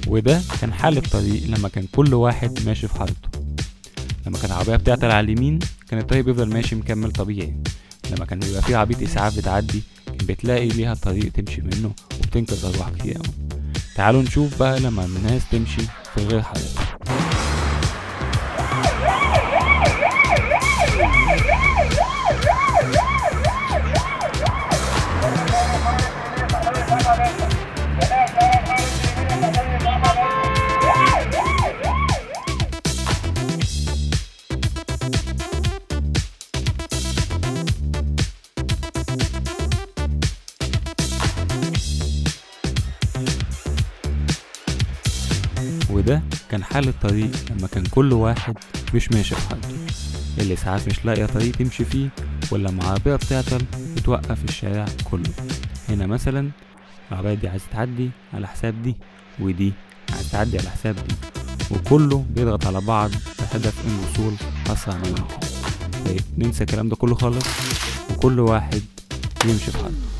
وده كان حال الطريق لما كان كل واحد ماشي في حارته لما كانت العربية بتعطل على اليمين كان الطريق بيفضل ماشي مكمل طبيعي لما كان بيبقى فيه عربية إسعاف بتعدي كان بتلاقي ليها طريق تمشي منه وبتنقذ أرواح كتير أوي تعالوا نشوف بقى لما الناس تمشي في غير حالتها وده كان حال الطريق لما كان كل واحد مش ماشي في حالته اللي ساعات مش لاقية طريق تمشي فيه ولما عربية بتعطل بتوقف الشارع كله هنا مثلا العربية دي عايزة تعدي على حساب دي ودي عايزة تعدي على حساب دي وكله بيضغط على بعض بهدف الوصول أسرع ما يمكن طيب ننسى الكلام ده كله خالص وكل واحد يمشي في حاله